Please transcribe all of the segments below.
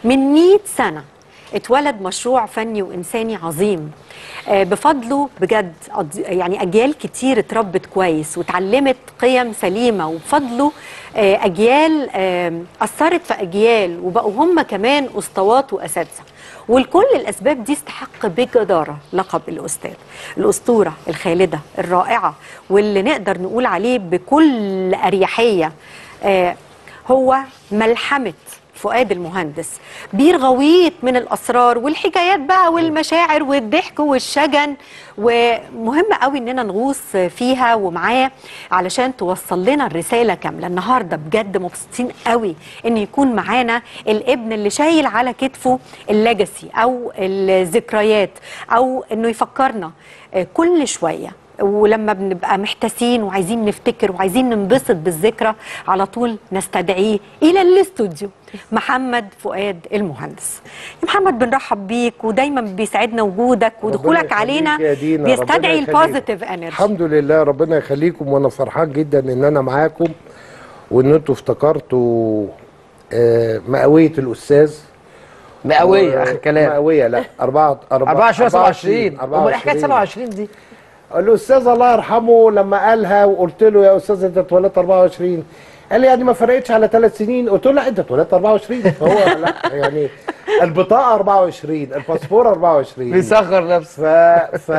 من 100 سنة اتولد مشروع فني وإنساني عظيم آه، بفضله بجد أض- يعني أجيال كتير اتربت كويس وتعلمت قيم سليمة وبفضله آه، أجيال آه، أثرت في أجيال وبقوا هم كمان أسطوات وأساتذة ولكل الأسباب دي استحق بجدارة لقب الأستاذ الأسطورة الخالدة الرائعة واللي نقدر نقول عليه بكل أريحية آه، هو ملحمة فؤاد المهندس بير غويط من الاسرار والحكايات بقى والمشاعر والضحك والشجن ومهم قوي اننا نغوص فيها ومعاه علشان توصل لنا الرساله كامله النهارده بجد مبسوطين قوي ان يكون معانا الابن اللي شايل على كتفه الليجاسي او الذكريات او انه يفكرنا آه، كل شويه ولما بنبقى محتاسين وعايزين نفتكر وعايزين ننبسط بالذكرى على طول نستدعيه الى الاستوديو محمد فؤاد المهندس يا محمد بنرحب بيك ودايما بيسعدنا وجودك ودخولك ربنا علينا يخليك يا دينا، بيستدعي ربنا يخليك. البوزيتيف انرجي الحمد لله ربنا يخليكم وانا فرحان جدا ان انا معاكم وان انتوا افتكرتوا آه، مئويه الاستاذ مئويه و- اخر كلام مئويه لا 4 24 27 امال ايه حكايه 27 دي الاستاذ الله يرحمه لما قالها وقلت له يا استاذ انت اتولدت 24 قال لي يعني ما فرقتش على ثلاث سنين قلت له لا انت اتولدت 24 فهو لا يعني البطاقه 24 الباسبور 24 بيصغر نفسه ف ف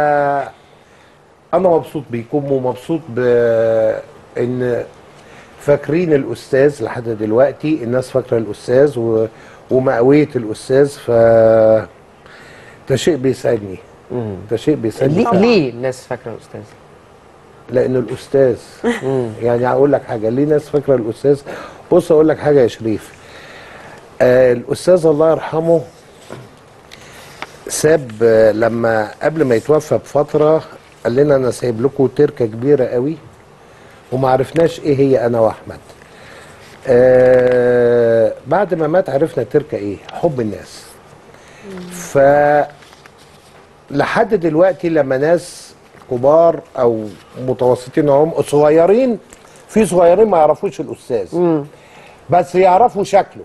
انا مبسوط بيكم ومبسوط بان فاكرين الاستاذ لحد دلوقتي الناس فاكره الاستاذ و... ومئويه الاستاذ ف ده شيء بيسعدني ده شيء بيسعدني ليه طبعاً. ليه الناس فاكره الاستاذ لان الاستاذ يعني اقول لك حاجه ليه ناس فاكره الاستاذ بص اقول لك حاجه يا شريف آه الاستاذ الله يرحمه ساب آه، لما قبل ما يتوفى بفتره قال لنا انا سايب لكم تركه كبيره قوي وما عرفناش ايه هي انا واحمد آه بعد ما مات عرفنا تركه ايه حب الناس ف لحد دلوقتي لما ناس كبار او متوسطين هم صغيرين في صغيرين ما يعرفوش الاستاذ بس يعرفوا شكله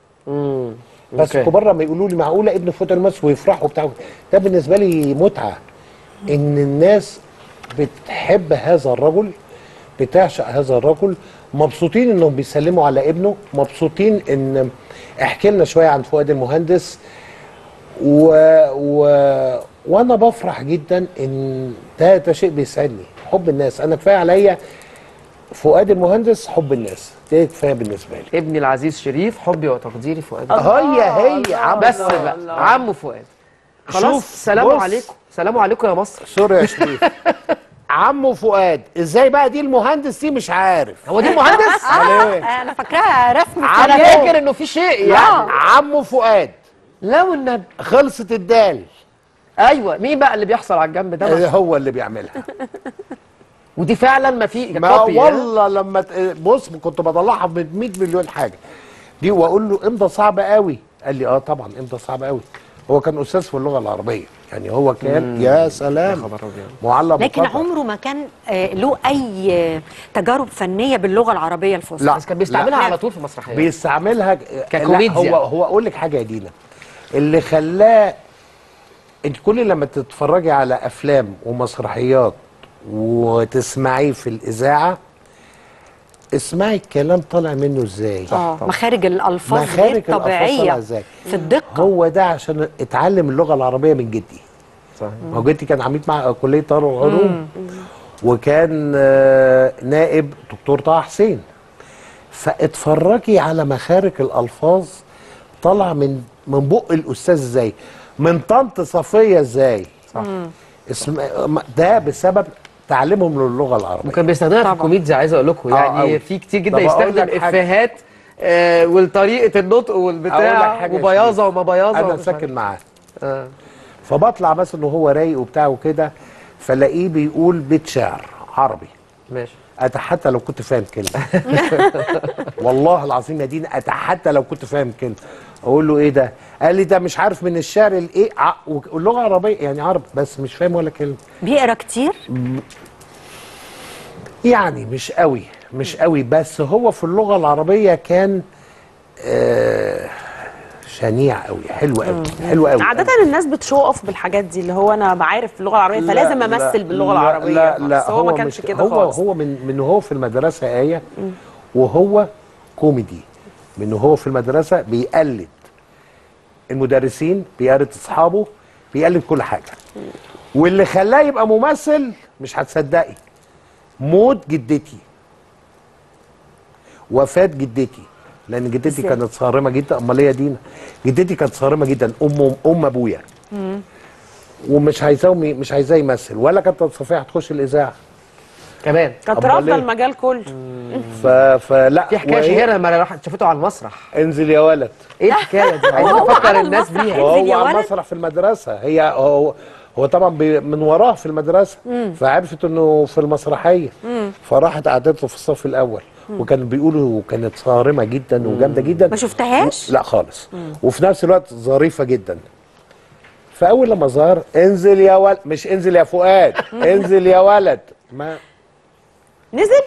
بس أوكي. الكبار لما يقولوا لي معقوله ابن فوت المس ويفرحوا بتاع ده بالنسبه لي متعه ان الناس بتحب هذا الرجل بتعشق هذا الرجل مبسوطين انهم بيسلموا على ابنه مبسوطين ان احكي لنا شويه عن فؤاد المهندس و... و... وانا بفرح جدا ان ده ده شيء بيسعدني حب الناس انا كفايه عليا فؤاد المهندس حب الناس ده كفايه بالنسبه لي ابني العزيز شريف حبي وتقديري فؤاد هي هي عم بس بقى عمه فؤاد خلاص شوف، سلام بص. عليكم سلام عليكم يا مصر سوري يا شريف عمه فؤاد ازاي بقى دي المهندس دي مش عارف هو دي مهندس على ايه انا فاكراها رسم انا عمه. فاكر انه في شيء يعني عمه فؤاد لا والنبي خلصت الدال ايوه مين بقى اللي بيحصل على الجنب ده بقى؟ هو اللي بيعملها ودي فعلا ما في ما كوبي ها؟ والله لما ت- بص كنت بطلعها ب 100 مليون حاجه دي واقول له امضى صعبه قوي قال لي اه طبعا امضى صعبه قوي هو كان استاذ في اللغه العربيه يعني هو كان يا سلام خبر أبيض. معلم لكن بقدر. عمره ما كان آه، له اي آه، تجارب فنيه باللغه العربيه الفصحى لا. بس كان بيستعملها لا. على طول في مسرحيات بيستعملها ك- ككوميديا. لا، هو هو اقول لك حاجه يا دينا اللي خلاه انت كل لما تتفرجي على افلام ومسرحيات وتسمعيه في الاذاعه اسمعي الكلام طالع منه ازاي اه مخارج الالفاظ مخارج غير الألفاظ طبيعيه طالعة إزاي؟ في الدقه هو ده عشان اتعلم اللغه العربيه من جدي صحيح ما هو جدي كان عميد مع كليه دار العلوم وكان آه، نائب دكتور طه حسين فاتفرجي على مخارج الالفاظ طالعه من من بق الاستاذ ازاي من طنط صفيه ازاي صح اسم ده بسبب تعليمهم للغه العربيه وكان بيستخدمها في طبعا. الكوميديا عايز اقول لكم آه، يعني أوي. في كتير جدا طب أقول يستخدم لك حاجة. افيهات آه وطريقه النطق أقول لك والبتاع حاجة يا وبياضه شريف. وما بياضه انا ومش ساكن عارف. معاه آه. فبطلع مثلا وهو رايق وبتاع وكده فلاقيه بيقول بيت شعر عربي ماشي اتحدى لو كنت فاهم كلمه والله العظيم يا دينا اتحدى لو كنت فاهم كلمه اقول له ايه ده قال لي ده مش عارف من الشعر الايه ع- واللغه العربيه يعني عربي بس مش فاهم ولا كلمه بيقرا كتير يعني مش قوي مش قوي بس هو في اللغه العربيه كان آه شنيع قوي حلو قوي حلو قوي عادة الناس بتشو اوف بالحاجات دي اللي هو انا بعرف اللغة العربية لا، فلازم لا، امثل باللغة لا، العربية لا لا بس هو ما كانش مش- كده هو خالص هو من من هو في المدرسه ايه وهو كوميدي من هو في المدرسه بيقلد المدرسين بيقلد اصحابه بيقلد كل حاجه واللي خلاه يبقى ممثل مش هتصدقي موت جدتي وفاه جدتي لان جدتي إزاي؟ كانت صارمه جدا امال هي دينا جدتي كانت صارمه جدا ام ام ابويا ومش عايزاه مش عايزاه يمثل ولا كانت صفيه هتخش الاذاعه كمان كانت أمال رافضة إيه؟ المجال كله ف... فلا في حكايه وهي- شهيره لما راحت شافته على المسرح انزل يا ولد ايه الحكايه دي عايزين وهو نفكر على الناس المسرح بيها انزل وهو يا على ولد. المسرح في المدرسه هي هو هو طبعا بي من وراه في المدرسه فعرفت انه في المسرحيه فراحت قعدته في الصف الاول وكانوا بيقولوا كانت صارمه جدا وجامده جدا ما شفتهاش؟ لا خالص وفي نفس الوقت ظريفه جدا فاول لما ظهر انزل يا ولد مش انزل يا فؤاد انزل يا ولد ما نزل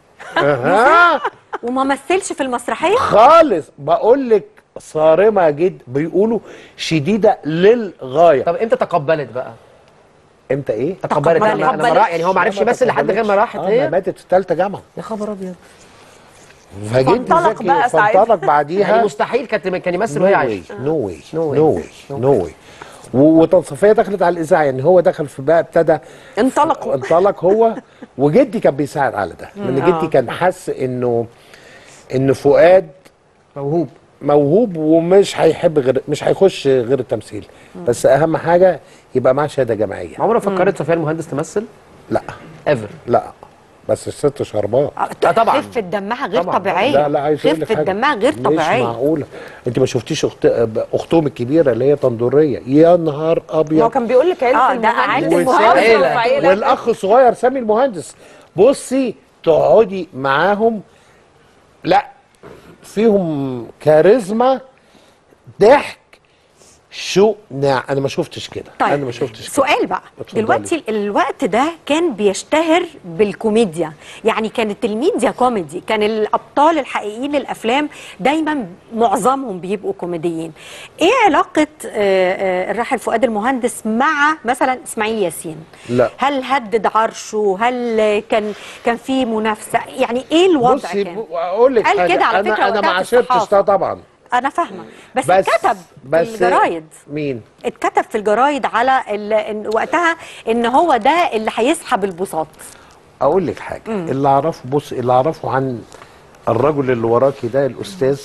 ها وما مثلش في المسرحيه خالص بقول لك صارمه جدا بيقولوا شديده للغايه طب امتى تقبلت بقى امتى ايه تقبلت تقبلت. لما لما راح يعني هو ما عرفش يمثل لحد غير ما راحت اه ما هي ماتت في ثالثه جامعه يا خبر ابيض فجد فانطلق زكي بقى ساعتها. فانطلق يعني بعديها مستحيل كانت كان يمثل وهي عايشه نو واي No way. نو واي نو واي وتصفيه دخلت على الاذاعه يعني هو دخل في بقى ابتدى انطلق انطلق هو وجدي كان بيساعد على ده لان جدي كان حس انه ان فؤاد موهوب موهوب ومش هيحب غير مش هيخش غير التمثيل بس اهم حاجه يبقى معاه شهاده جامعيه عمرها فكرت صفيه المهندس تمثل لا ايفر لا بس الست شربات آه، طبعاً. خفه دمها غير طبعاً. طبيعيه لا لا عايز اقول لك خفه حاجه دمها غير مش طبيعيه معقوله انت ما شفتيش اخت اختهم الكبيره اللي هي طندوريه يا نهار ما هو ابيض كان بيقول لك عيلة آه، ده عيلة المهندس المهندس. وعيلة وعيلة. والاخ الصغير سامي المهندس بصي تقعدي معاهم لا فيهم كاريزما ضحك شو ناع انا ما شفتش كده طيب انا ما شفتش كده سؤال بقى اتفضلي. دلوقتي الوقت ده كان بيشتهر بالكوميديا يعني كانت الميديا كوميدي كان الابطال الحقيقيين للافلام دايما معظمهم بيبقوا كوميديين ايه علاقه آه، آه، الراحل فؤاد المهندس مع مثلا اسماعيل ياسين لا. هل هدد عرشه هل كان كان في منافسه يعني ايه الوضع بصي كان ب- اقول لك قال حاجه كده على انا فكرة انا ما وقتها في عاشرتش الصحافة. ده طبعا انا فاهمه بس, بس اتكتب بس في الجرايد مين اتكتب في الجرايد على ال... إن وقتها ان هو ده اللي هيسحب البساط اقول لك حاجه اللي اعرفه بص اللي اعرفه عن الرجل اللي وراكي ده الاستاذ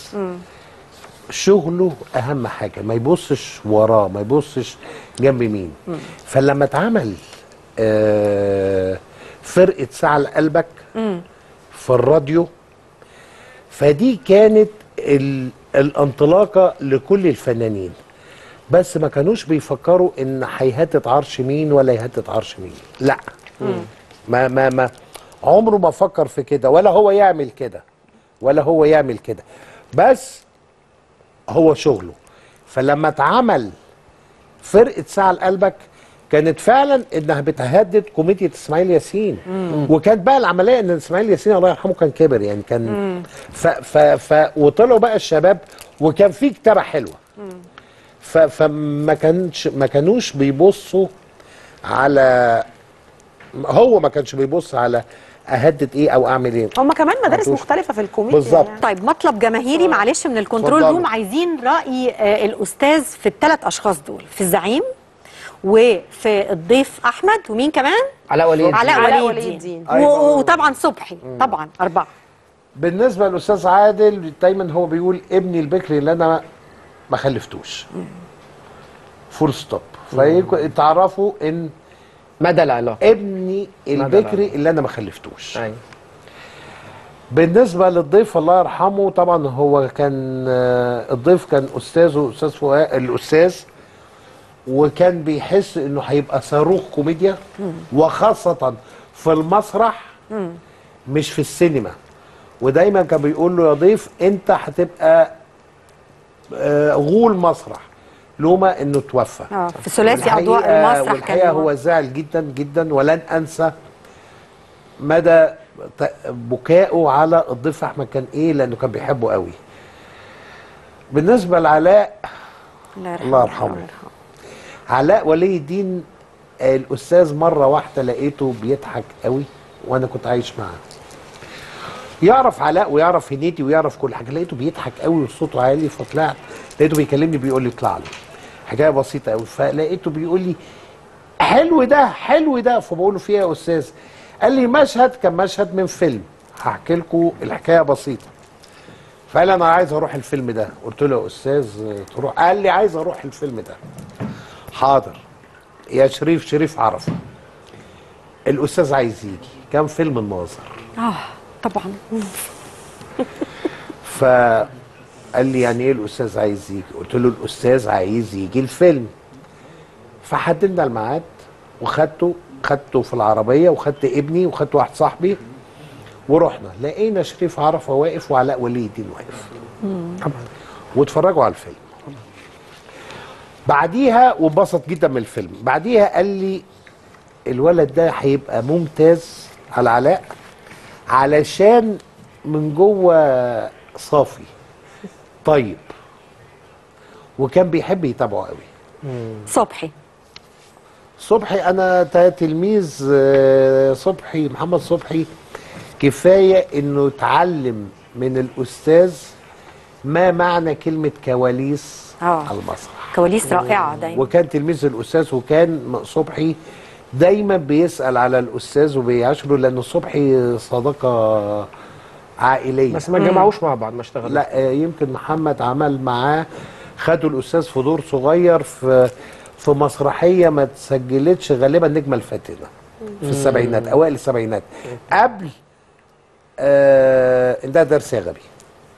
شغله اهم حاجه ما يبصش وراه ما يبصش جنب مين فلما اتعمل آه فرقه ساعه لقلبك في الراديو فدي كانت ال الانطلاقه لكل الفنانين بس ما كانوش بيفكروا ان هيهتت عرش مين ولا يهتت عرش مين لا ما ما ما عمره ما فكر في كده ولا هو يعمل كده ولا هو يعمل كده بس هو شغله فلما اتعمل فرقه ساعه لقلبك كانت فعلا انها بتهدد كوميديا اسماعيل ياسين وكانت بقى العمليه ان اسماعيل ياسين الله يرحمه كان كبر يعني كان ف ف ف وطلعوا بقى الشباب وكان في كتابه حلوه ف فما كانش ما كانوش بيبصوا على هو ما كانش بيبص على اهدد ايه او اعمل ايه هما كمان مدارس عطوش. مختلفة في الكوميديا بالظبط. يعني. طيب مطلب جماهيري معلش من الكنترول اتفضلي. روم عايزين راي آه، الاستاذ في الثلاث اشخاص دول في الزعيم وفي الضيف احمد ومين كمان علاء ولي الدين. علاء علاء ولي ولي الدين الدين. و- وطبعا صبحي طبعا اربعه بالنسبه للاستاذ عادل دايما هو بيقول ابني البكري اللي انا ما خلفتوش فول ستوب فتعرفوا ان مدى العلاقه ابني البكري اللي انا ما خلفتوش ايوه بالنسبه للضيف الله يرحمه طبعا هو كان آه، الضيف كان استاذه استاذ فؤاد الاستاذ وكان بيحس انه هيبقى صاروخ كوميديا وخاصه في المسرح مش في السينما ودايما كان بيقول له يا ضيف انت هتبقى آه، غول مسرح لوما انه توفى اه في ثلاثي والحقيقة- اضواء المسرح والحقيقه كان هو زعل جدا جدا ولن انسى مدى ت- بكائه على الضيف احمد كان ايه لانه كان بيحبه قوي بالنسبه لعلاء الله يرحمه الله يرحمه. علاء ولي الدين آه، الاستاذ مره واحده لقيته بيضحك قوي وانا كنت عايش معاه يعرف علاء ويعرف هنيدي ويعرف كل حاجه لقيته بيضحك قوي وصوته عالي فطلعت لقيته بيكلمني بيقول لي اطلع لي حكايه بسيطه قوي فلقيته بيقول لي حلو ده حلو ده فبقول له فيها يا استاذ قال لي مشهد كان مشهد من فيلم هحكي لكم الحكايه بسيطه فقال لي انا عايز اروح الفيلم ده قلت له يا استاذ تروح قال لي عايز اروح الفيلم ده حاضر يا شريف شريف عرفه الاستاذ عايز يجي كان فيلم الناظر اه طبعا فقال لي يعني ايه الاستاذ عايز يجي قلت له الاستاذ عايز يجي الفيلم فحددنا الميعاد وخدته خدته في العربيه وخدت ابني وخدت واحد صاحبي ورحنا لقينا شريف عرفه واقف وعلاء ولي الدين واقف طبعا واتفرجوا على الفيلم بعديها وانبسط جدا من الفيلم بعديها قال لي الولد ده هيبقى ممتاز على علاء علشان من جوه صافي طيب وكان بيحب يتابعه قوي صبحي صبحي انا تا- تلميذ آه، صبحي محمد صبحي كفايه انه اتعلم من الاستاذ ما معنى كلمه كواليس آه. على المسرح كواليس رائعه دايما وكان تلميذ الاستاذ وكان صبحي دايما بيسال على الاستاذ وبيعاشره لان صبحي صداقه عائليه بس ما جمعوش مع بعض ما اشتغلوش لا آه، يمكن محمد عمل معاه خدوا الاستاذ في دور صغير في في مسرحيه ما اتسجلتش غالبا نجمه الفاتنه في السبعينات اوائل السبعينات قبل آه ده درس يا غبي